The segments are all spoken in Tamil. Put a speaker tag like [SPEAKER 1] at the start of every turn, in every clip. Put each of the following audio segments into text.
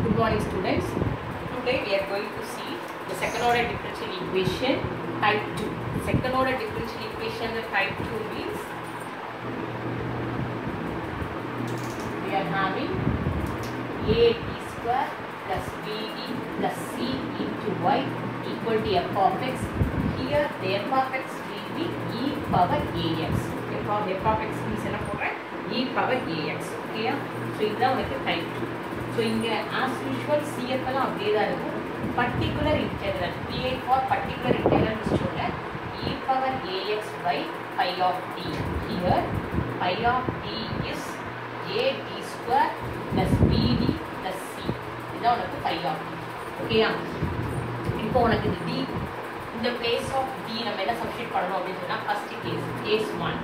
[SPEAKER 1] Good morning students. Today we are going to see the second order differential equation type 2. Second order differential equation the type 2 means we are having ab square plus bd plus c into y equal to f of x. Here the f of x will be e power ax. f of f of x means என்ன போடுறேன் e power ax. ஓகேயா ஸோ இதுதான் உனக்கு டைப் டூ ஸோ இங்கே ஆஸ் யூஷுவல் சிஎஃப் எல்லாம் அப்படியே தான் இருக்கும் particular integral PI for particular integral சொல்ல e power ax by phi of t here phi of t is a t square plus bt plus c இதுதான் உனக்கு பை ஆஃப் டி ஓகேயா இப்போ உனக்கு இது டி இந்த பிளேஸ் ஆஃப் டி நம்ம என்ன சப்ஸ்டியூட் பண்ணணும் அப்படின்னு சொன்னால் first case case one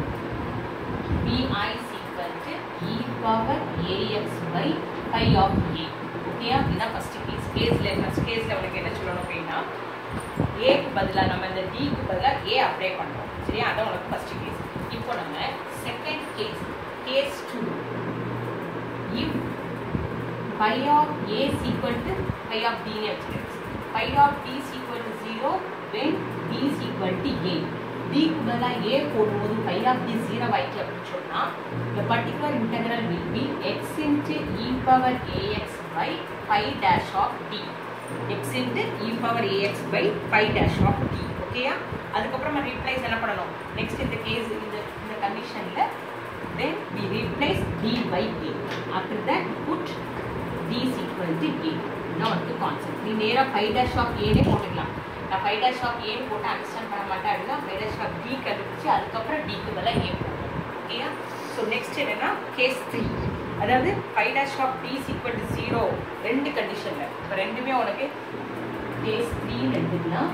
[SPEAKER 1] PI equal to e power ax by pi of a ஓகேயா இதான் ஃபர்ஸ்ட் கேஸ் கேஸ்ல ஃபர்ஸ்ட் கேஸ்ல உங்களுக்கு என்ன சொல்லணும் அப்படின்னா ஏக்கு பதிலாக நம்ம இந்த டிக்கு பதிலாக ஏ அப்ளை பண்ணுறோம் சரியா அதான் உனக்கு ஃபர்ஸ்ட் கேஸ் இப்போ நம்ம second case case two if phi of a equal to phi of டின்னு வச்சுக்கிறேன் phi of t equal to zero when t equal to a டிக்கு பதிலாக ஏ போடும்போது பை ஆஃப் டி ஜீரோ ஆயிடுச்சு அப்படின்னு சொன்னால் the particular integral will be x into e power ax by pi dash of d x into e power ax by pi dash of d ஓகேயா அதுக்கப்புறம் நம்ம ரீப்ளேஸ் என்ன பண்ணணும் நெக்ஸ்ட் இந்த கேஸ் இந்த இந்த கண்டிஷனில் then we replace d by a after that put d is equal to a இதான் வந்து கான்செப்ட் நீ நேராக பை டேஷ் ஆஃப் ஏனே போட்டுக்கலாம் நான் ஃபைவ் டேஷ் ஆஃப் ஏன்னு போட்டு அண்டர்ஸ்டாண்ட் பண்ண மாட்டேன் அப்படின்னா ஃபைவ் டேஷ் ஆஃப் டி கண்டுபிடிச்சி அதுக்கப்புறம் டிக்கு பதிலாக ஏ போடணும் ஓகேயா ஸோ நெக்ஸ்ட் என்னன்னா கேஸ் த்ரீ அதாவது phi dash of t equal to zero ரெண்டு கண்டிஷனில் இப்போ ரெண்டுமே உனக்கு கேஸ் த்ரீன்னு எடுத்துக்கலாம்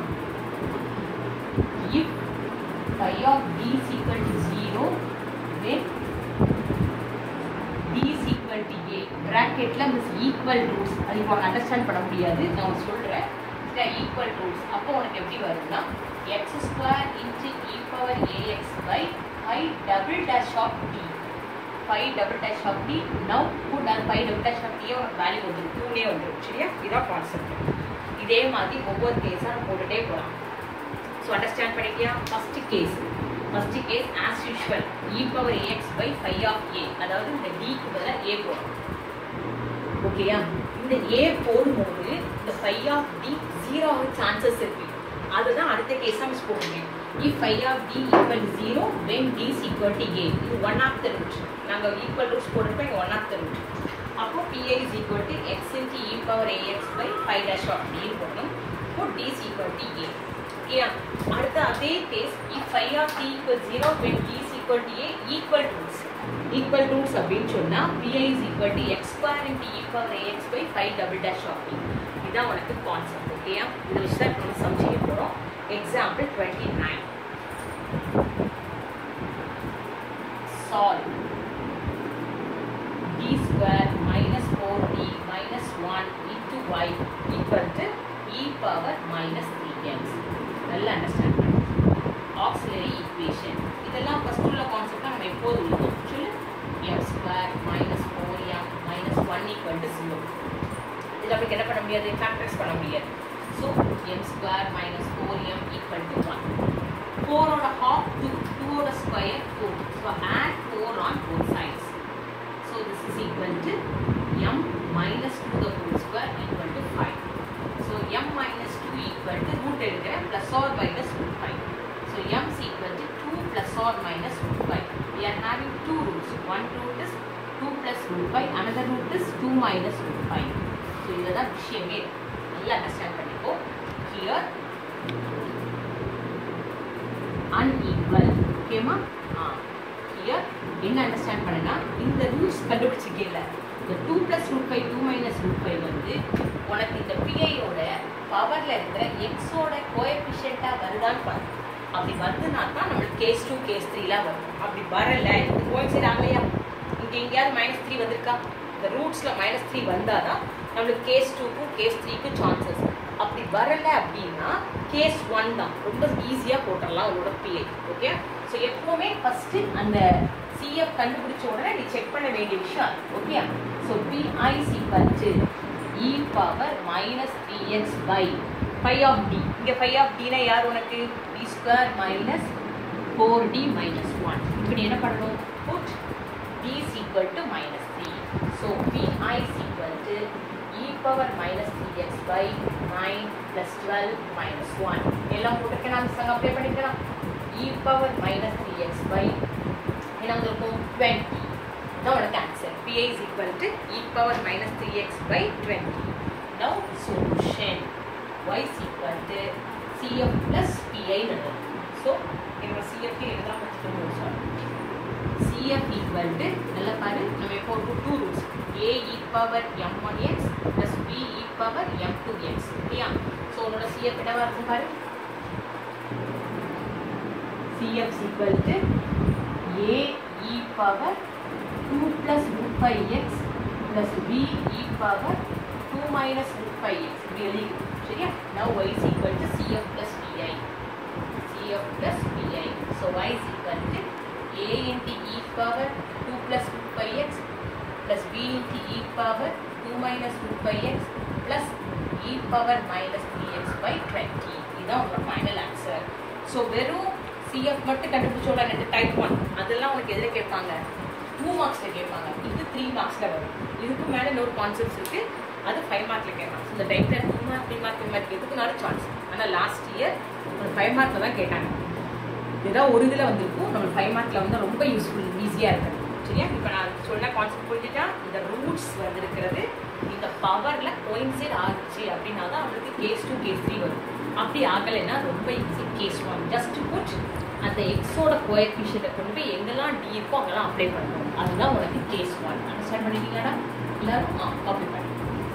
[SPEAKER 1] if phi of t equal to zero then t equal to a ப்ராக்கெட்டில் மிஸ் ஈக்குவல் ரூட்ஸ் அது இப்போ உனக்கு அண்டர்ஸ்டாண்ட் பண்ண முடியாது நான் உனக்கு சொல்கிறேன் ஈக்குவல் ரூட்ஸ் அப்போ உனக்கு எப்படி வருதுன்னா x square into e power ax by phi double dash of t phi double dash of t now put அந்த பை டபுள் டேஷ் ஆஃப் டியே உனக்கு வேல்யூ வந்துடும் டூனே வந்துடும் சரியா இதான் கான்செப்ட் இதே மாதிரி ஒவ்வொரு கேஸாக நம்ம போட்டுகிட்டே போகலாம் ஸோ அண்டர்ஸ்டாண்ட் பண்ணிக்கியா first case first case as usual e power ax by phi of a அதாவது இந்த டிக்கு பதிலாக ஏ போடணும் ஓகேயா இந்த ஏ போடும்போது இந்த ஃபை ஆஃப் டி ஜீரோ ஆக சான்சஸ் இருக்கு அதுதான் அடுத்த கேஸாக மிஸ் போடுங்க if phi of d equal 0 when d is equal to a இது ஒன் ஆஃப் த ரூட் நாங்கள் ஈக்குவல் ரூட்ஸ் போட்டிருப்போம் இங்கே ஒன் ஆஃப் த ரூட் அப்போ pi is equal to x into e power ax by phi dash of d போடணும் இப்போ d is equal to a ஓகேயா அடுத்த அதே case if phi of d equal 0 when d is equal to a equal roots equal roots அப்படின்னு சொன்னால் pi is equal to x square into e power ax by phi double dash of d இதான் உனக்கு கான்செப்ட் ஓகேயா இதை வச்சு தான் நம்ம சம் செய்ய போகிறோம் Example 29. Solve d square minus 4d minus 1 into y equal to e power minus 3x. நல்லா அண்டர்ஸ்டாண்ட் பண்ணு ஆக்சிலரி ஈக்குவேஷன் இதெல்லாம் ஃபஸ்ட் உள்ள கான்செப்ட் நம்ம எப்போது உள்ளோம் சொல்லு m square minus four m minus one equal to zero இதில் நமக்கு என்ன பண்ண முடியாது ஃபேக்டர்ஸ் பண்ண முடியாது So m square minus 4m equal to 1. 4 on a half 2, 2 on a square 4. So add 4 on both sides. So this is equal to m minus 2 the whole square equal to 5. So m minus 2 equal to root எடுக்கிற plus or minus root 5. So m is equal to 2 plus or minus root 5. We are having two roots. One root is 2 plus root 5. Another root is 2 minus root 5. So இதுதான் விஷயமே நல்லா அண்டர்ஸ்டாண்ட் பண்ணிக்கோ ஹியர் அன்ஈக்குவல் ஓகேமா ஆ ஹியர் என்ன அண்டர்ஸ்டாண்ட் பண்ணுனா இந்த ரூல்ஸ் கண்டுபிடிச்சிருக்கேன்ல இந்த two plus root five two minus root five வந்து உனக்கு இந்த பிஐயோட பவரில் இருக்கிற எக்ஸோட கோஎஃபிஷியண்ட்டாக வருதான்னு பாரு அப்படி வந்துனா தான் நம்மளுக்கு கேஸ் டூ கேஸ் த்ரீலாம் வரும் அப்படி வரல இது கோயின்சைட் ஆகலையா இங்கே எங்கேயாவது மைனஸ் த்ரீ வந்திருக்கா இந்த ரூட்ஸில் மைனஸ் த்ரீ வந்தால் தான் நம்மளுக்கு கேஸ் டூக்கும் கேஸ் த்ரீக்கும் சான்சஸ் அப்படி வரல அப்படின்னா கேஸ் ஒன் தான் ரொம்ப ஈஸியாக போட்டுடலாம் உங்களோட பிஐ ஓகே ஸோ எப்போவுமே ஃபஸ்ட்டு அந்த சிஎஃப் கண்டுபிடிச்ச உடனே நீ செக் பண்ண வேண்டிய விஷயம் okay so PI equal e power minus three x by phi of t இங்கே ஃபைவ் ஆஃப் டினா யார் உனக்கு t square minus four t minus one இப்படி என்ன பண்ணணும் put t is equal to minus three so PI is equal to e power minus three x by nine plus twelve minus one எல்லாம் போட்டிருக்கேன் நான் சங்க அப்ளை பண்ணிக்கலாம் e power minus three x by என்ன வந்திருக்கும் டுவெண்ட்டி தான் உனக்கு answer PI is equal to e power minus three x by twenty now solution y is equal to CF plus PI எழுதணும் ஸோ என்னோட CF எழுதாம வச்சுக்கணும் சார் CF equal to நல்லா பாரு நம்ம இப்போ ஒரு two rules A e power m1x plus B e power m2x இல்லையா ஸோ உன்னோட CF என்னவா இருக்கும் பாரு CF is equal to A e power 2 plus root 5x plus B e power 2 minus root 5x இப்படி எழுதிக்கணும் சரியா now y is equal to cf plus pi cf plus pi so y is equal to a into e power 2 plus root pi x plus b into e power 2 minus root pi x plus e power minus 3x by 20 இதுதான் உங்களோட ஃபைனல் ஆன்சர் ஸோ வெறும் சிஎஃப் மட்டும் கண்டுபிடிச்சோட ரெண்டு டைப் ஒன் அதெல்லாம் உனக்கு எதில் கேட்பாங்க டூ மார்க்ஸில் கேட்பாங்க இது த்ரீ மார்க்ஸில் வரும் இதுக்கு மேலே இன்னொரு கான்செப்ட்ஸ் இருக்குது அது ஃபைவ் மார்க்கில் கேட்கலாம் இந்த டைப்பில் two mark three mark three mark எதுக்குனாலும் சான்ஸ் ஆனால் லாஸ்ட் இயர் ஒரு ஃபைவ் மார்க்கில் தான் கேட்டாங்க ஏதாவது ஒரு இதில் வந்திருக்கும் நம்ம ஃபைவ் மார்க்கில் வந்து ரொம்ப யூஸ்ஃபுல் ஈஸியாக இருக்குது சரியா இப்போ நான் சொன்ன கான்செப்ட் புரிஞ்சுட்டா இந்த ரூட்ஸ் வந்திருக்கிறது இந்த பவரில் கோயின்சைட் ஆகுச்சு அப்படின்னா தான் அவங்களுக்கு கேஸ் டூ கேஸ் த்ரீ வரும் அப்படி ஆகலைன்னா ரொம்ப easy case one just put அந்த எக்ஸோட கோஎஃபிஷியத்தை கொண்டு போய் எங்கெல்லாம் டி இருக்கோ அங்கெல்லாம் அப்ளை பண்ணணும் அதுதான் உனக்கு கேஸ் ஒன் அண்டர்ஸ்டாண்ட் பண்ணிட்டீங்களா எல்லாரும் ஆ காப்பி பண்ணி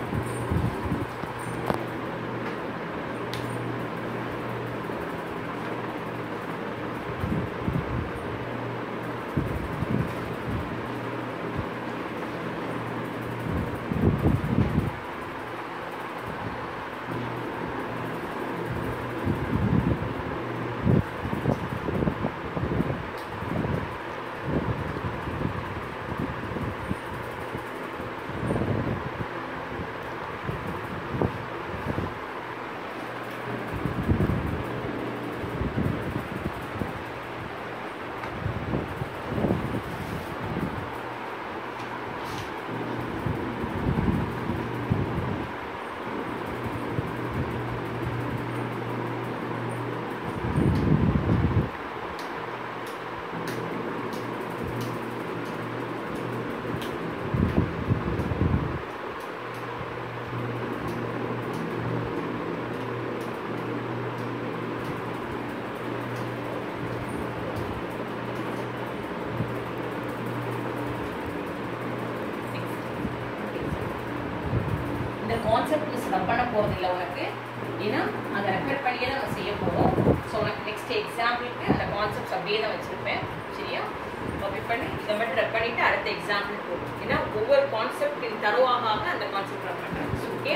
[SPEAKER 1] இந்த கான்செப்ட் மிஸ் ரப் பண்ண போகிறது இல்லை உனக்கு ஏன்னா அதை ரெஃபர் பண்ணியே தான் நம்ம செய்ய போகிறோம் ஸோ உனக்கு நெக்ஸ்ட் எக்ஸாம்பிளுக்கு அந்த கான்செப்ட்ஸ் அப்படியே தான் வச்சுருப்பேன் சரியா காப்பி பண்ணி இதை மட்டும் ரெஃப் பண்ணிவிட்டு அடுத்த எக்ஸாம்பிள் போகும் ஏன்னா ஒவ்வொரு கான்செப்ட் தருவாக ஆக அந்த கான்செப்ட் ரப் பண்ணுறேன் ஓகே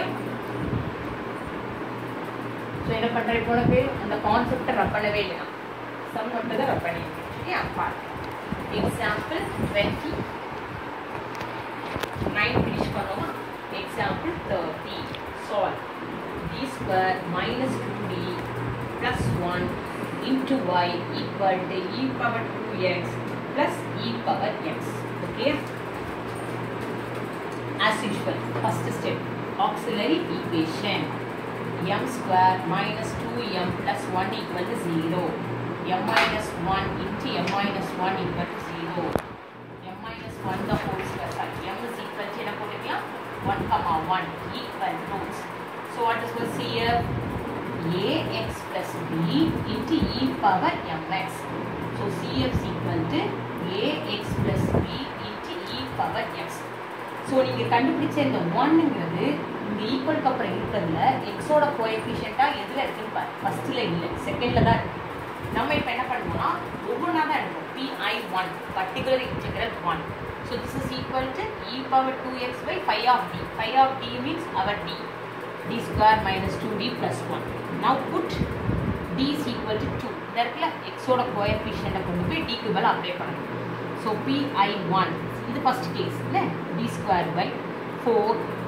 [SPEAKER 1] ஸோ என்ன பண்ணுறேன் இப்போ உனக்கு அந்த கான்செப்டை ரப் பண்ணவே இல்லைனா சம் மட்டும் தான் ரப் பண்ணியிருக்கேன் சரியா பாருங்க எக்ஸாம்பிள் டுவெண்ட்டி நைன் ஃபினிஷ் பண்ணுவோமா example thirty solve d square minus two D plus one into y equal to e power two x plus e power x okay as usual first step auxiliary equation m square minus 2m plus 1 equal to 0 m minus 1 into m minus 1 equal to 0 m minus 1 the whole square sorry m is equal to என்ன போட்டுக்கலாம் 1 comma 1 equal roots so what is going to see here ax plus b into e power mx so cf is equal to ax plus b into e power x so நீங்கள் கண்டுபிடிச்ச இந்த ஒன்னுங்கிறது இந்த ஈக்குவலுக்கு அப்புறம் இருக்கிறதுல எக்ஸோட கோஎஃபிஷியண்ட்டாக எதில் இருக்குன்னு பாரு ஃபஸ்ட்டில் இல்லை செகண்டில் தான் இருக்கு நம்ம இப்போ என்ன பண்ணுவோம்னா ஒவ்வொன்றா தான் எடுப்போம் PI one particular integral one so this is equal to e power two x by phi of t phi of t means our t t square minus two D plus one now put t is equal to two இந்த இடத்துல எக்ஸோட கோஎஃபிஷியண்ட்டை கொண்டு போய் டிக்கு மேலே அப்ளை பண்ணணும் ஸோ பிஐ ஒன் இது ஃபஸ்ட் கேஸ் இல்லை t square by four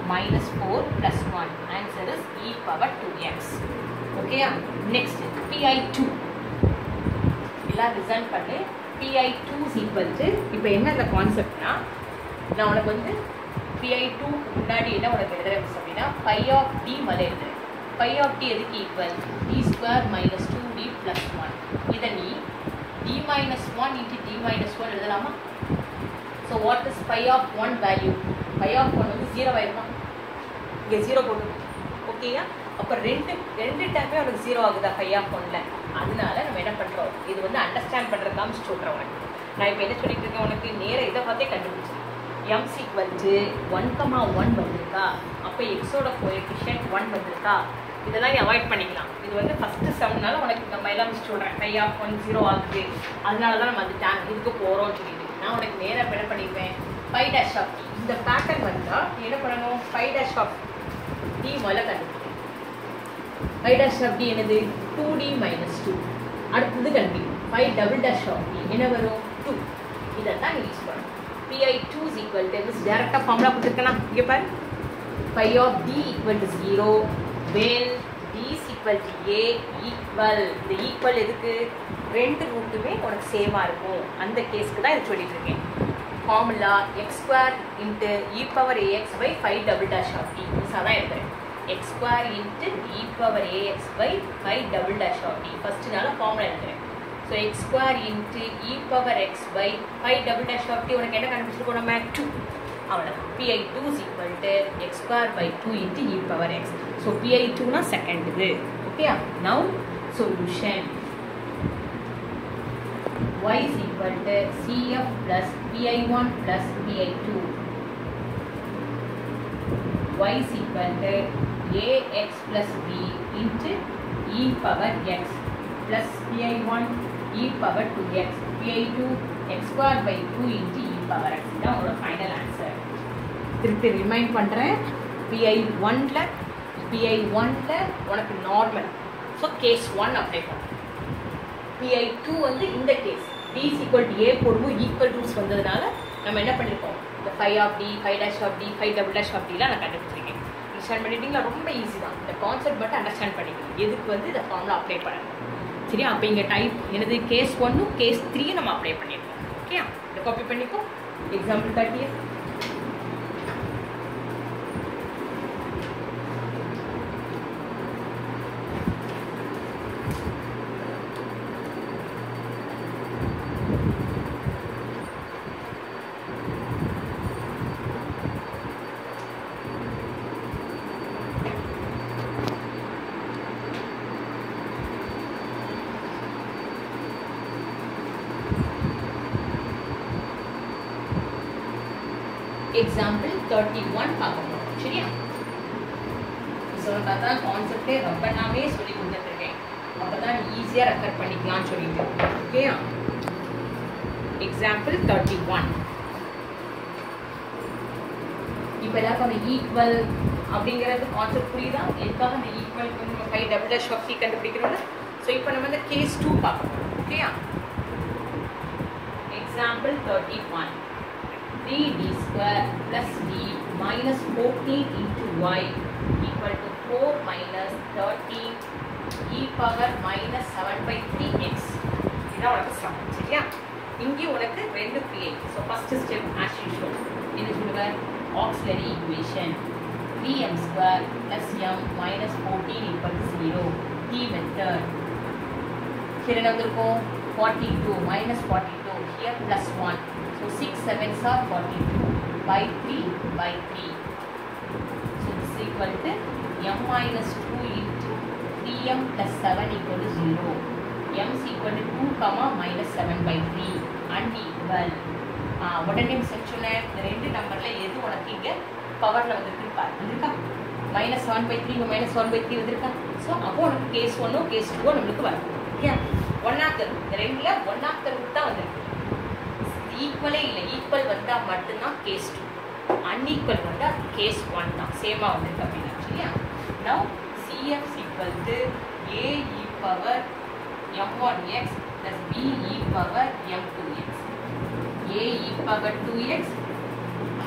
[SPEAKER 1] minus 4 plus 1. Answer is e power 2x. Okay, next pi2. எல்லாம் ரிசல்ட் பண்ணு பிஐ டூ ஈக்குவல் டு இப்போ என்ன இந்த கான்செப்ட்னா நான் உனக்கு வந்து பிஐ டூ முன்னாடி என்ன உனக்கு எழுதுறேன் அப்படின்னா பை ஆஃப் டி முதல்ல எழுதுறேன் பை ஆஃப் டி எதுக்கு equal t square minus two D plus one இதை நீ t minus one into t minus one எழுதலாமா so what is phi of one value phi of one வந்து ஜீரோ ஆயிருமா இங்கே ஜீரோ போட்டு ஓகேயா அப்போ ரெண்டு ரெண்டு டைமே உனக்கு ஜீரோ ஆகுதா பை ஆஃப் ஒன்ல அதனால நம்ம என்ன பண்ணுறோம் இது வந்து அண்டர்ஸ்டாண்ட் பண்ணுறது காமிச்சு சொல்கிறேன் உனக்கு நான் இப்போ என்ன சொல்லிட்டு இருக்கேன் உனக்கு நேராக இதை பார்த்தே கண்டுபிடிச்சேன் m equal to one comma one வந்திருக்கா அப்போ எக்ஸோட கோஎஃபிஷியன்ட் ஒன் வந்திருக்கா இதெல்லாம் நீ அவாய்ட் பண்ணிக்கலாம் இது வந்து ஃபஸ்ட்டு செவன்னால உனக்கு நம்ம எல்லாம் சொல்கிறேன் பை ஆஃப் ஒன் ஜீரோ ஆகுது அதனால தான் நம்ம அது டேன் இதுக்கு போகிறோம்னு சொல்லிட்டு நான் உனக்கு நேராக என்ன பண்ணிடுவேன் ஃபைவ் டேஷ் ஆஃப் டி இந்த பேட்டர்ன் வந்தால் நீ என்ன பண்ணணும் ஃபைவ் டேஷ் ஆஃப் டி முதல்ல கண்டுபிடிக்கணும் ஃபைவ் டேஷ் ஆஃப் டி என்னது டூ டி மைனஸ் டூ அடுத்தது கண்டுபிடிக்கும் phi double dash of t என்ன வரும் டூ இதைத்தான் நீ யூஸ் பண்ணணும் PI two is equal to miss டேரெக்டாக ஃபார்முலா கொடுத்துருக்கேனா இங்கே பாரு phi of t equal to zero when t is equal to a equal இந்த ஈக்குவல் எதுக்கு ரெண்டு ரூட்டுமே உனக்கு சேமாக இருக்கும் அந்த கேஸ்க்கு தான் இது சொல்லிட்டு இருக்கேன் formula x square into e power ax by phi double dash of t மிஸ்ஸாக தான் எழுதுறேன் x square into e power ax by phi double dash of t ஃபஸ்ட்டுனால ஃபார்முலா எழுதுறேன் so x square into e power x by phi double dash of t உனக்கு என்ன கண்டுபிடிச்சிருக்கோம் நம்ம டூ அவ்வளோதான் PI two is equal to x square by two into e power x so PI டூனா செகண்ட் இது okay now solution y is equal to cf plus pi1 plus pi2 y is equal to ax plus b into e power x plus pi1 e power 2x pi2 x square by 2 into e power x இதான் உங்களோட ஃபைனல் ஆன்சர் திருப்பி ரிமைண்ட் பண்ணுறேன் பிஐ ஒன்ல பிஐ ஒன்ல உனக்கு normal so case one apply பண்ணுறேன் பிஐ டூ வந்து இந்த case t is equal to a போடுவோம் ஈக்குவல் ரூல்ஸ் வந்ததுனால நம்ம என்ன பண்ணியிருக்கோம் இந்த phi of t phi dash of t phi double dash of டிலாம் நான் கண்டுபிடிச்சிருக்கேன் அண்டர்ஸ்டாண்ட் பண்ணிட்டீங்களா ரொம்ப ஈஸி தான் இந்த கான்செப்ட் மட்டும் அண்டர்ஸ்டாண்ட் பண்ணிக்கணும் எதுக்கு வந்து இந்த ஃபார்முலா அப்ளை பண்ணணும் சரியா அப்போ இங்கே டைப் எனது கேஸ் ஒன்னும் கேஸ் த்ரீயும் நம்ம அப்ளை பண்ணியிருக்கோம் ஓகே இதை காப்பி பண்ணிக்கோ எக்ஸாம்பிள் தேர்ட்டியே எக்ஸாம்பிள் தேர்ட்டி ஒன் பார்க்க போகிறோம் சரியா சொன்னதா தான் கான்செப்டே ரொம்ப நாமே சொல்லி கொடுத்துட்ருக்கேன் அப்போ தான் ஈஸியாக ரெஃபர் பண்ணிக்கலாம்னு சொல்லிட்டு ஓகேயா எக்ஸாம்பிள் தேர்ட்டி ஒன் இப்போ எல்லாருக்கும் அந்த ஈக்குவல் அப்படிங்கிறது கான்செப்ட் புரியுதா எதுக்காக அந்த ஈக்குவலுக்கு வந்து நம்ம phi double dash of c கண்டுபிடிக்கிறோம்ல ஸோ இப்போ நம்ம இந்த கேஸ் டூ பார்க்கணும் ஓகேயா example thirty one 3d square plus d minus 14 into y equal to 4 minus 13 e power minus 7 by 3x இதான் உனக்கு சம் சரியா இங்கே உனக்கு ரெண்டு PI so first step as usual என்ன சொல்லுவேன் auxiliary equation three m square plus m minus fourteen equal to zero t method சரி என்ன வந்திருக்கும் forty two minus forty two here plus one So 6 sevens are 42 by 3 by 3. So this is equal to m minus 2 into 3m plus 7 equal to 0. m is equal to 2 comma minus 7 by 3 and equal. உடனே மிஸ் சொன்னேன் இந்த ரெண்டு நம்பர்ல எது உனக்கு இங்க பவர்ல வந்திருக்கு பாரு வந்திருக்கா minus seven by three minus one by three வந்திருக்கா ஸோ அப்போ உனக்கு கேஸ் ஒன்னோ கேஸ் டூவோ நம்மளுக்கு வரும் okay one of the root இந்த ரெண்டுல ஒன் ஆஃப் த ரூட் தான் வந்திருக்கு ஈக்குவலே இல்லை ஈக்குவல் வந்தால் மட்டும்தான் கேஸ் டூ அன்ஈக்குவல் வந்தால் கேஸ் ஒன் தான் சேமாக வந்திருக்கு அப்படின்னா சரியா now CF equal to a e power m one x plus b e power m two x a e power two x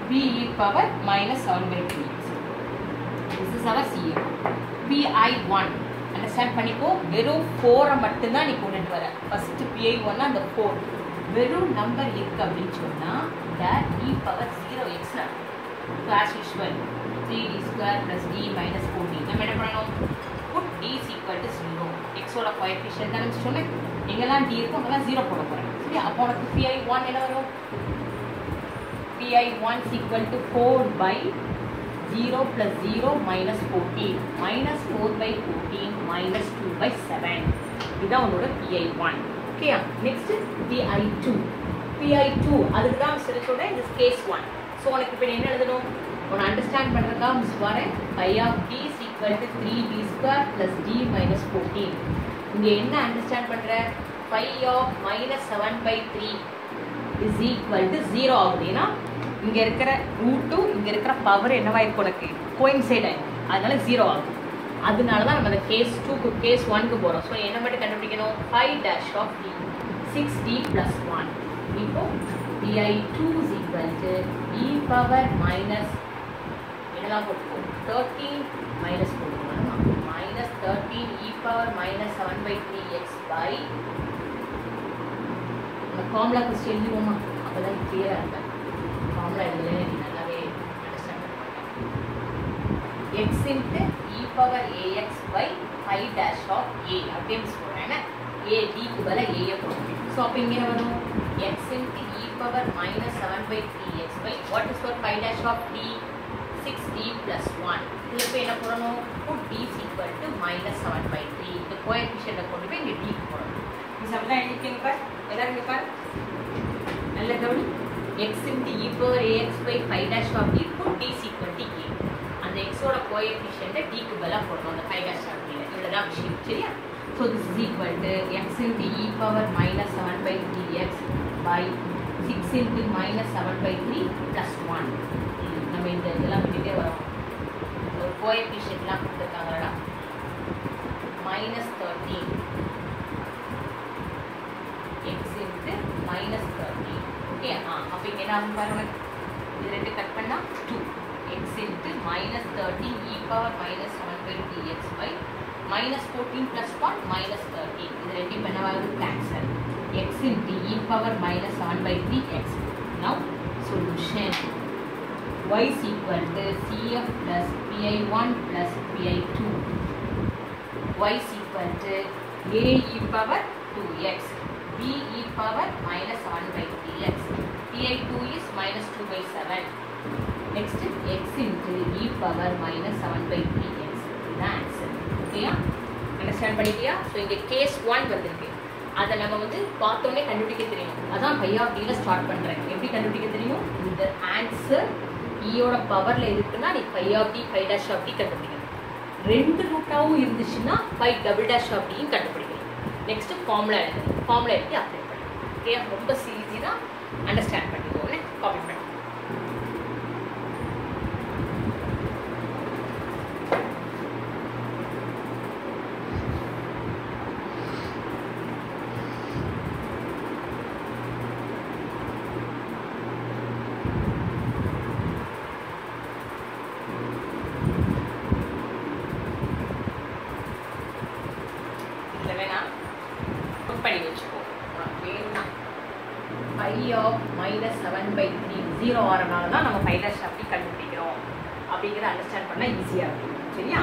[SPEAKER 1] b e power minus 7 by 3x this is our CA PI1 understand பண்ணிக்கோ வெறும் ஃபோரை மட்டும்தான் நீ கொண்டுட்டு வர ஃபர்ஸ்ட் பிஐ ஒன்னா அந்த ஃபோர் வெறும் நம்பர் இருக்கு அப்படின்னு சொன்னா that e power zero x so as usual three t square plus t minus fourteen நம்ம என்ன பண்ணணும் put t is equal to zero எக்ஸோட கோஎஃபிஷியன்ட் தான் சொன்னேன் எங்கெல்லாம் டி இருக்கும் அங்கெல்லாம் ஜீரோ போட போகிறேன் சரி அப்போ உனக்கு பிஐ ஒன் என்ன வரும் PI one is equal to four by 0 plus 0 minus 14 minus 4 by 14 minus 2 by 7 இதான் உன்னோட PI1 ஓகேயா நெக்ஸ்ட் PI2 PI2 அதுக்கு தான் மிஸ் சொல்றேன் இது கேஸ் 1 ஸோ உனக்கு இப்போ என்ன எழுதணும் உன்னை அண்டர்ஸ்டாண்ட் பண்ணுறதுக்கா மிஸ் வரேன் phi of t is equal to three t square plus t minus fourteen இங்கே என்ன அண்டர்ஸ்டாண்ட் பண்ணுற phi of minus seven by three is equal to zero ஆகுதுன்னா இங்க இருக்கிற ரூட்டு இங்க இருக்கிற பவர் என்னவாயிருக்கும் உனக்கு கோயின்சைட் ஆயிடும் அதனால ஜீரோ ஆகும் அதனால தான் நம்ம அந்த கேஸ் டூக்கு கேஸ் ஒன்க்கு போகிறோம் ஸோ என்ன மட்டும் கண்டுபிடிக்கணும் phi dash of t six t plus one இப்போ PI two is equal to e power minus என்னதான் போட்டுக்கோம் தேர்ட்டீன் மைனஸ் போட்டுக்கணும் minus thirteen e power minus seven by three x by அந்த ஃபார்முலா கொஸ்டின் எழுதுவோமா அப்போ தான் கிளியராக இருப்பேன் ஃபார்முலா எழுதல நீ நல்லாவே அண்டர்ஸ்டாண்ட் பண்ணுவேன் x into e power ax by phi dash of a அப்படின்னு சொல்கிறேன் ஏன்னா ஏ டிக்கு பதிலாக ஏயை போடுறேன் ஸோ அப்போ இங்கே என்ன வரும் x into e power minus seven by three x by what is for phi dash of t six t plus one இதில் போய் என்ன போடணும் put t equal to minus seven by three இந்த கோஎஃபிஷியண்ட்டை கொண்டு போய் இங்கே டிக்கு போடணும் நீ அப்படிதான் எழுதிக்கங்க பார் எல்லாரும் இங்கே பார் நல்ல கவனி x into e power ax by phi dash of t put t equal to a அந்த எக்ஸோட கோஎஃபிஷியண்ட்டை டிக்கு பதிலாக போடணும் அந்த ஃபைவ் டேஷ் ஆஃப் டியில் இவ்வளோதான் விஷயம் சரியா so this is equal to x into e power minus seven by three x by six into minus seven by three plus one நம்ம இந்த இதெல்லாம் விட்டுட்டே வரோம் ஒரு கோஎஃபிஷியன்ட்லாம் கொடுத்துருக்காங்களா minus thirteen x into minus thirteen okay ஆ அப்போ இங்கே என்ன ஆகும் பாருங்க இது ரெண்டு கட் பண்ணால் two x into minus thirteen e power minus seven by three x by minus fourteen plus one minus thirteen இது ரெண்டு இப்போ என்னவாகுது cancel x into e power minus seven by three x now solution y is equal to cf plus pi1 plus pi2 y is equal to a e power 2x b e power minus 1 by 3x pi2 is minus 2 by 7 next x into e power minus 7 by 3x இதுதான் ஆன்சர் ஓகேயா அண்டர்ஸ்டாண்ட் பண்ணிட்டியா ஸோ இங்கே கேஸ் ஒன் வந்திருக்கு அதை நம்ம வந்து பார்த்தோன்னே கண்டுபிடிக்க தெரியும் அதான் ஃபைவ் ஆஃப் டியில் ஸ்டார்ட் பண்ணுறேன் எப்படி கண்டுபிடிக்க தெரியும் இந்த ஆன்சர் ஈயோட பவரில் இருக்குன்னா நீ phi of t phi dash of t கண்டுபிடிக்கணும் ரெண்டு ரூட்டாகவும் இருந்துச்சுன்னா ஃபைவ் டபுள் டேஷ் ஆஃப் டியும் கண்டுபிடிக்கணும் நெக்ஸ்ட் ஃபார்முலா எழுதணும் ஃபார்முலா எழுதி அப்ளை பண்ணணும் ஓகே ரொம்ப ஈஸி தான் அண்டர்ஸ்டாண்ட் பண்ணிக்கோங்க காப்பி பண்ணி இதில் வேணா புக் பண்ணி வச்சுக்கோ உனக்கு வேணும்னா phi of minus seven by three zero வரனால தான் நம்ம ஃபைவ் டேஷ் அப்படி கண்டுபிடிக்கிறோம் அப்படிங்கிறத அண்டர்ஸ்டாண்ட் பண்ணால் ஈஸியாக இருக்கும் சரியா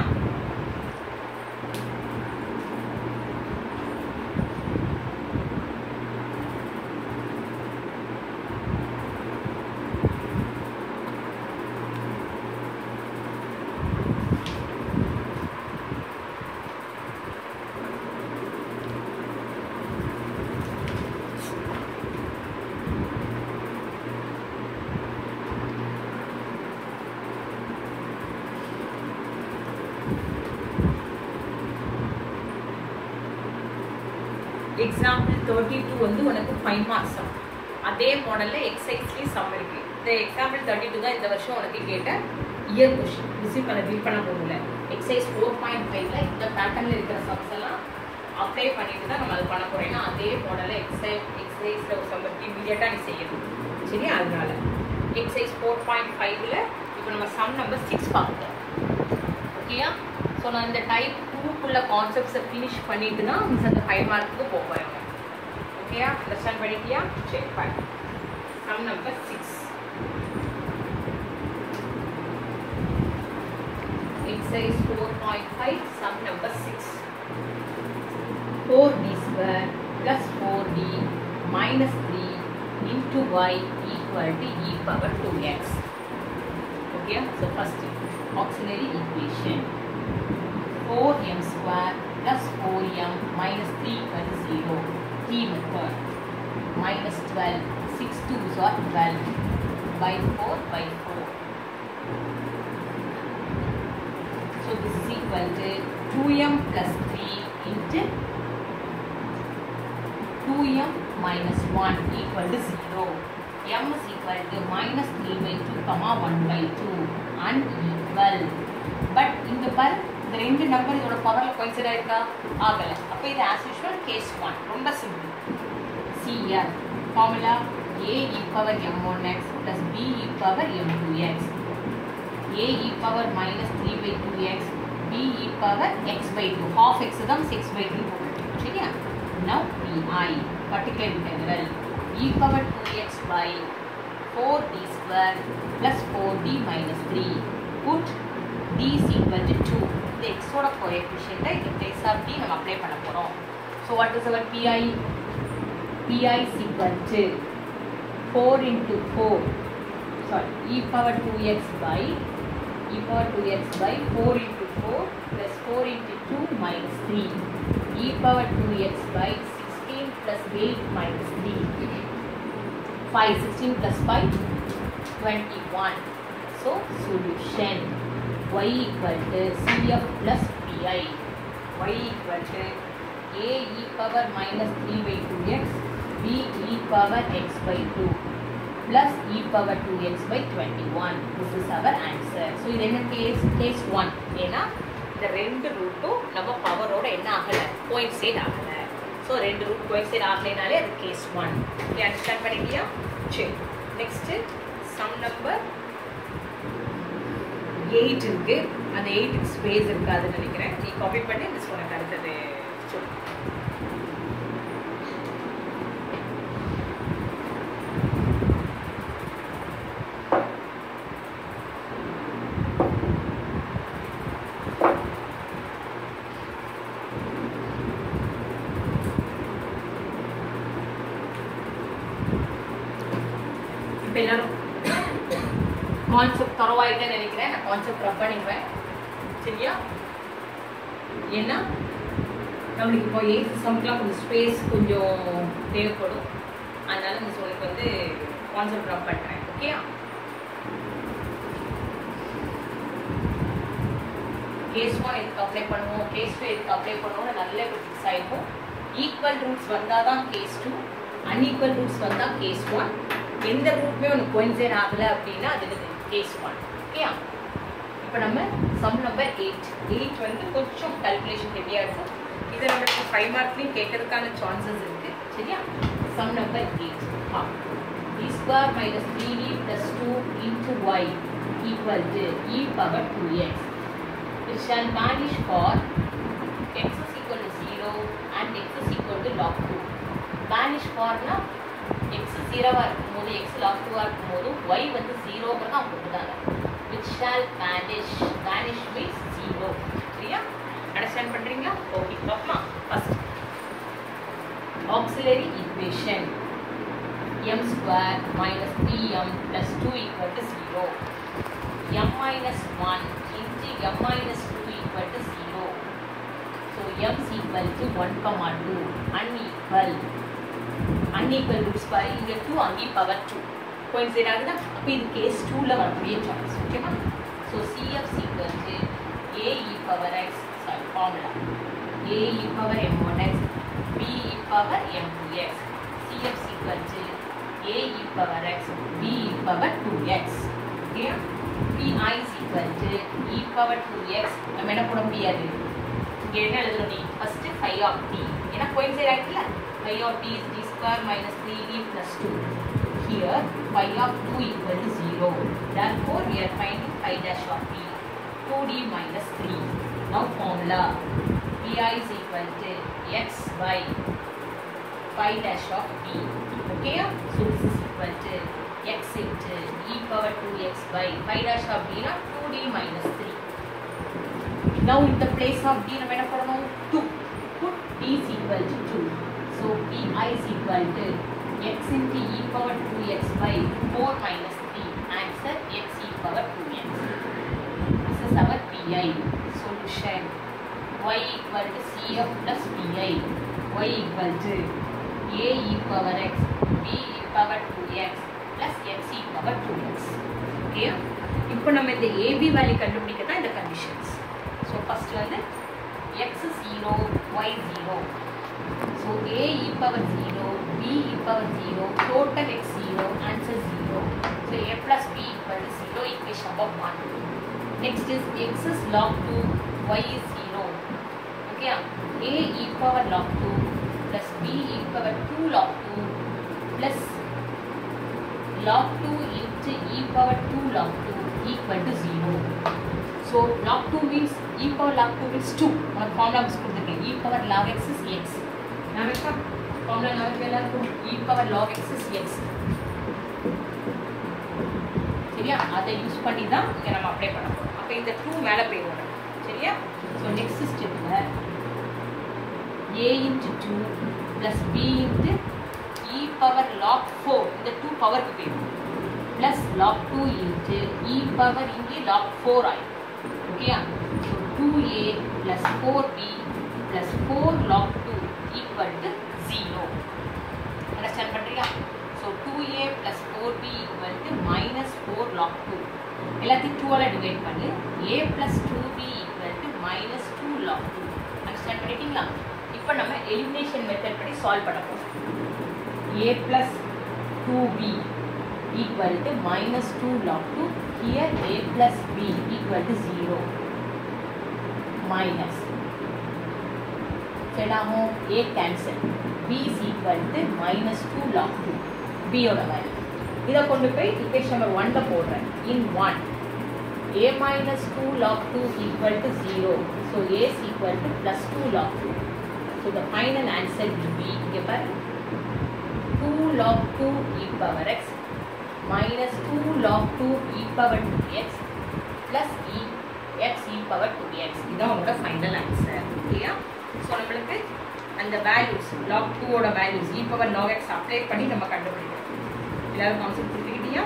[SPEAKER 1] எக்ஸாம்பிள் தேர்ட்டி டூ வந்து உனக்கு ஃபைவ் மார்க்ஸ் தான் அதே மாடலில் எக்ஸைஸ்லேயும் சம் இருக்கு இந்த எக்ஸாம்பிள் தேர்ட்டி டூ தான் இந்த வருஷம் உனக்கு கேட்ட இயர் கொஷின் ரிசீவ் பண்ண ரீட் பண்ண போகல எக்ஸைஸ் ஃபோர் பாயிண்ட் ஃபைவ்ல இந்த பேட்டர்னில் இருக்கிற சம்ஸ் எல்லாம் அப்ளை பண்ணிட்டு தான் நம்ம அது பண்ண போறோம் ஏன்னா அதே மாடலில் எக்ஸைஸ் எக்ஸசைஸில் ஒரு சம் இருக்கு இமீடியட்டாக நீ செய்யணும் சரியா அதனால எக்ஸைஸ் ஃபோர் பாயிண்ட் ஃபைவ்ல இப்போ நம்ம சம் நம்பர் சிக்ஸ் பார்ப்போம் ஓகேயா ஸோ நான் இந்த டைப் டூக்குள்ள கான்செப்ட்ஸை ஃபினிஷ் பண்ணிட்டு தான் மிஸ் அந்த ஃபைவ் மார்க்குக்கு போக போகிறோம் ஓகேயா அண்டர்ஸ்டாண்ட் பண்ணிட்டியா சரி fine sum number six exercise 4.5 sum number 6 4d square plus 4d minus 3 into y equal to e power 2x okay so first auxiliary equation 4m square plus 4m minus 3 equal to 0 t method minus 12 6 2s are 12 by 4 by 4 So this is equal to 2m plus 3 into 2m minus 1 equal to 0. m is equal to minus 3 by 2 comma 1 by 2 unequal. But இந்த பாரு இந்த ரெண்டு நம்பர் இதோட பவரில் coincide ஆயிருக்கா ஆகலை அப்போ இது ஆஸ் யூஷுவல் கேஸ் ஒன் ரொம்ப simple CF formula a e power m one x plus b e power m two x a e power minus 3 by 2x b e power x by 2 half x தான் 6 by 2 போட்டுருக்கோம் சரியா now pi particular integral e power 2x by 4d square plus 4d minus 3 put d is equal to 2 இந்த x ஓட coefficient in place of d நம்ம apply பண்ண போறோம் so what is our pi pi is equal to 4 into 4 sorry e power 2x by e power 2x by 4 into 4 plus 4 into 2 minus 3 e power 2x by 16 plus 8 minus 3 5 16 plus 5 21 so solution y equal to cf plus pi y equal to a e power minus 3 by 2x b e power x by 2 plus e power 2x by 21 this is our answer so இது என்ன கேஸ் கேஸ் 1 ஏன்னா இந்த ரெண்டு ரூட்டும் நம்ம பவரோட என்ன ஆகலை கோயின்சைட் ஆகலை ஸோ ரெண்டு ரூட் கோயின்சைட் ஆகலைனாலே அது கேஸ் ஒன் ஓகே அண்டர்ஸ்டாண்ட் பண்ணிட்டியா சரி நெக்ஸ்ட்டு சம் நம்பர் எயிட் இருக்கு அந்த எயிட்டுக்கு ஸ்பேஸ் இருக்காதுன்னு நினைக்கிறேன் நீ காப்பி பண்ணி மிஸ் உனக்கு அடுத்தது சொல்லு இப்போ எல்லாரும் கான்செப்ட் தரவாயிட்டேன்னு நினைக்கிறேன் நான் கான்செப்ட் ரப் பண்ணிடுவேன் சரியா ஏன்னா நம்மளுக்கு இப்போ எயித் சம்க்குலாம் கொஞ்சம் ஸ்பேஸ் கொஞ்சம் தேவைப்படும் அதனால மிஸ் உனக்கு வந்து கான்செப்ட் ரப் பண்ணுறேன் ஓகேயா கேஸ் ஒன் எதுக்கு அப்ளை பண்ணுவோம் கேஸ் டூ எதுக்கு அப்ளை பண்ணுவோம்னு நல்ல ஃபிக்ஸ் ஆகிருக்கும் ஈக்குவல் ரூட்ஸ் வந்தால் தான் கேஸ் டூ அன்ஈக்குவல் ரூட்ஸ் வந்தால் கேஸ் ஒன் எந்த ரூட்மே உனக்கு கோயின்சைட் ஆகலை அப்படின்னா அது கேஸ் ஒன் ஓகேயா இப்போ நம்ம சம் நம்பர் எயிட் எயிட் வந்து கொஞ்சம் கால்குலேஷன் ஹெவியாக இருக்கும் இதை நம்மளுக்கு ஃபைவ் மார்க்லையும் கேட்கறதுக்கான சான்சஸ் இருக்குது சரியா சம் நம்பர் எயிட் ஆ t square minus three t plus two into y equal to e power two x which shall vanish for x is equal to 0 and x is equal to log 2. Vanish for னா x 0 ஆ இருக்கும்போது x log 2 ஆ இருக்கும்போது y வந்து 0 ங்கிறத அவங்க கொடுத்தாங்க which shall vanish vanish means 0 சரியா அண்டர்ஸ்டாண்ட் பண்றீங்களா ஓகே பார்ப்போமா first auxiliary equation m square minus 3m plus 2 equal to 0 m minus 1 into m minus 2 equal to 0. So m is equal to 1 comma 2 unequal. unequal roots பாரு இங்க 2 அங்கே பவர் 2 கோயின்சைட் ஆகுதா அப்போ இது கேஸ் 2ல வரக்கூடிய சாய்ஸ் ஓகேவா so cf is equal to a e power x sorry formula a e power m1x b e power m2x cf is equal to a e power x b e power 2x okay pi is equal to e power 2x நம்ம என்ன போட முடியாது இங்க என்ன எழுதணும் நீ ஃபர்ஸ்ட் phi of t ஏன்னா கோயின்சைட் ஆயிட்டுல phi of t is d square minus 3d plus 2 here phi of 2 equal to 0. Therefore, we are finding phi dash of p. 2d minus 3. Now formula pi is equal to x by phi dash of p. Okay? So this is equal to x into e power 2x by phi dash of d na 2d minus 3. Now in the place of d நம்ம என்ன பண்ணணும் 2. Put d is equal to 2. So pi is equal to x into e power 2x by 4 minus 3. Answer x e power 2x. This is our pi. Solution. y equal to cf plus pi. y equal to a e power x b e power 2x plus x e power 2x. Okay? இப்போ நம்ம இந்த ஏபி வேல்யூ கண்டுபிடிக்க தான் இந்த கண்டிஷன்ஸ் ஸோ ஃபர்ஸ்ட் வந்து x zero y zero so a e power zero b e power zero total x zero answer zero so a plus b equal to zero equation number one next is x is log two y is zero okay a e power log two plus b e power two log two plus log 2 into e power 2 log 2 equal to 0. So log 2 means e power log 2 means 2. உனக்கு formula மிஸ் கொடுத்துருக்கேன் e power log x is x. நான் வைக்கா formula நமக்கு எல்லாருக்கும் e power log x is x. சரியா அதை யூஸ் பண்ணி தான் இங்கே நம்ம அப்ளை பண்ண போகிறோம் அப்போ இந்த டூ மேலே போயிடும் சரியா ஸோ நெக்ஸ்ட் ஸ்டெப்பில் a into 2 plus b into e power log 4 இந்த 2 பவருக்கு போயிடும் plus log 2 into e power இங்கே log 4 ஆயிடும் ஓகேயா so 2a plus 4b plus 4 log 2 equal to 0 understand பண்ணுறீங்களா so 2a plus 4b equal to minus 4 log 2 எல்லாத்தையும் 2 ஆல டிவைட் பண்ணு a plus 2b equal to minus 2 log 2 understand பண்ணிட்டீங்களா இப்போ நம்ம எலிமினேஷன் மெத்தட் படி சால்வ் பண்ண போகிறோம் a plus 2b equal to minus 2 log 2 here a plus b equal to 0 minus செல்லாமோ a cancel b is equal to minus 2 log 2 b ஓட வேல்யூ இதை கொண்டு போய் equation நம்பர் 1 போடுறேன் in 1 a minus 2 log 2 equal to 0 so a is equal to plus 2 log 2 so the final answer will be இங்கே பாரு 2 log 2 e power x minus 2 log 2 e power 2x plus e x e power 2x இதான் உங்களோட ஃபைனல் ஆன்சர் ஓகேயா ஸோ நம்மளுக்கு அந்த வேல்யூஸ் log 2 ஓட values e power log x apply பண்ணி நம்ம கண்டுபிடிக்கிறோம் எல்லாரும் கான்செப்ட் புரிஞ்சுக்கிட்டியா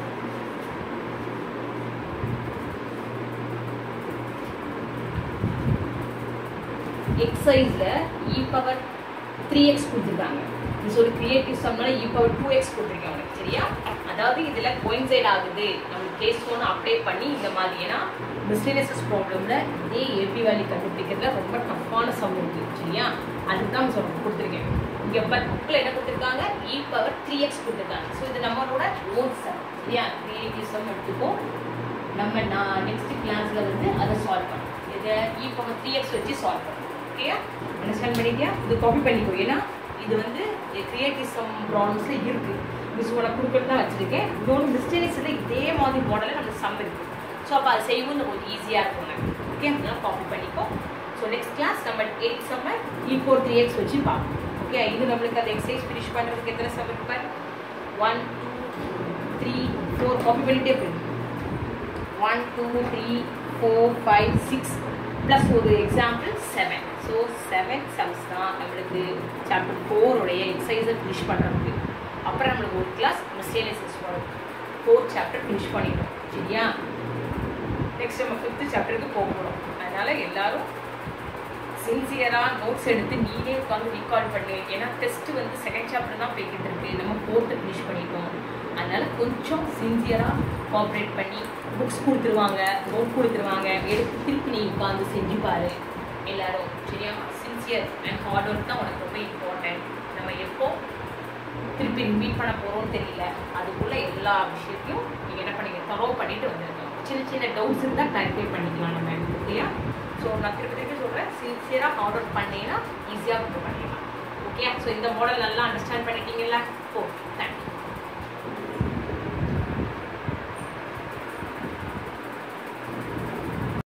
[SPEAKER 1] எக்ஸைஸில் இ பவர் த்ரீ எக்ஸ் கொடுத்துருக்காங்க இது ஒரு கிரியேட்டிவ் சம்னால இ பவர் டூ எக்ஸ் கொடுத்துருக்கேன் உனக்கு சரியா அதாவது இதில் கோயின்சைட் ஆகுது நம்மளுக்கு கேஸ் ஒன்று அப்ளை பண்ணி இந்த மாதிரி ஏன்னா மிஸ்டேனியஸஸ் ப்ராப்ளமில் இதே ஏபி வேல்யூ கண்டுபிடிக்கிறதுல ரொம்ப டஃப்பான சம் இருக்குது சரியா அதுக்கு தான் சொல்ல கொடுத்துருக்கேன் இங்கே புக்கில் என்ன கொடுத்துருக்காங்க இ பவர் த்ரீ எக்ஸ் கொடுத்துருக்காங்க ஸோ இது நம்மளோட ஓன் சம் சரியா கிரியேட்டிவ் சம் எடுத்துப்போம் நம்ம நான் நெக்ஸ்ட் கிளாஸில் வந்து அதை சால்வ் பண்ணோம் இதை இ பவர் த்ரீ எக்ஸ் வச்சு சால்வ் பண்ணோம் ஓகேயா அண்டர்ஸ்டாண்ட் பண்ணிட்டியா இது காப்பி பண்ணிக்கோ ஏன்னா இது வந்து கிரியேட்டிவ் சம் ப்ராப்ளம்ஸில் இருக்குது மிஸ் உனக்கு கொடுக்கறது தான் வச்சுருக்கேன் இன்னொன்று மிஸ்டேக்ஸில் இதே மாதிரி மாடலில் நம்ம சம் இருக்குது ஸோ அப்போ அதை செய்யும் கொஞ்சம் ஈஸியாக இருக்கும் எனக்கு ஓகே அதெல்லாம் காப்பி பண்ணிக்கோ ஸோ நெக்ஸ்ட் கிளாஸ் நம்ம எயிட் சம்ம இ ஃபோர் த்ரீ எக்ஸ் வச்சு பார்ப்போம் ஓகே இது நம்மளுக்கு அந்த எக்ஸசைஸ் ஃபினிஷ் பண்ணுறதுக்கு எத்தனை சம் இருக்கு பாரு one two three four copy பண்ணிகிட்டே போயிடும் one two three four five six plus ஒரு example seven so seven sums தான் நம்மளுக்கு சாப்டர் ஃபோருடைய எக்ஸசைஸை ஃபினிஷ் பண்ணுறதுக்கு அப்புறம் நம்மளுக்கு ஒரு கிளாஸ் மிஸ்டேனியஸஸ் வரும் ஃபோர் சாப்டர் ஃபினிஷ் பண்ணிட்டோம் சரியா நெக்ஸ்ட் நம்ம ஃபிஃப்த்து சாப்டருக்கு போக போகிறோம் அதனால் எல்லாரும் சின்சியராக நோட்ஸ் எடுத்து நீனே உட்காந்து ரீகால் பண்ணி ஏன்னா டெஸ்ட்டு வந்து செகண்ட் சாப்டர் தான் போய்கிட்டு இருக்கு நம்ம ஃபோர்த்து ஃபினிஷ் பண்ணிட்டோம் அதனால் கொஞ்சம் சின்சியராக கோஆப்ரேட் பண்ணி புக்ஸ் கொடுத்துருவாங்க நோட் கொடுத்துருவாங்க எடுத்து திருப்பி நீ உட்காந்து செஞ்சு பாரு எல்லாரும் சரியா சின்சியர் அண்ட் ஹார்ட் ஒர்க் தான் உனக்கு ரொம்ப இம்பார்ட்டன்ட் நம்ம எப்போ திருப்பி ரிப்பீட் பண்ண போகிறோம்னு தெரியல அதுக்குள்ளே எல்லா விஷயத்தையும் நீங்கள் என்ன பண்ணீங்க தரோ பண்ணிட்டு வந்துருக்கலாம் சின்ன சின்ன டவுட்ஸ் இருந்தால் கிளாரிஃபை பண்ணிக்கலாம் நம்ம ஓகேயா ஸோ நான் திருப்பி திருப்பி சொல்கிறேன் சின்சியராக ஹார்ட் ஒர்க் பண்ணீங்கன்னா ஈஸியாக புக் பண்ணிடலாம் ஓகே ஸோ இந்த மாடல் நல்லா அண்டர்ஸ்டாண்ட் பண்ணிட்டீங்கல்ல ஓ தேங்க்யூ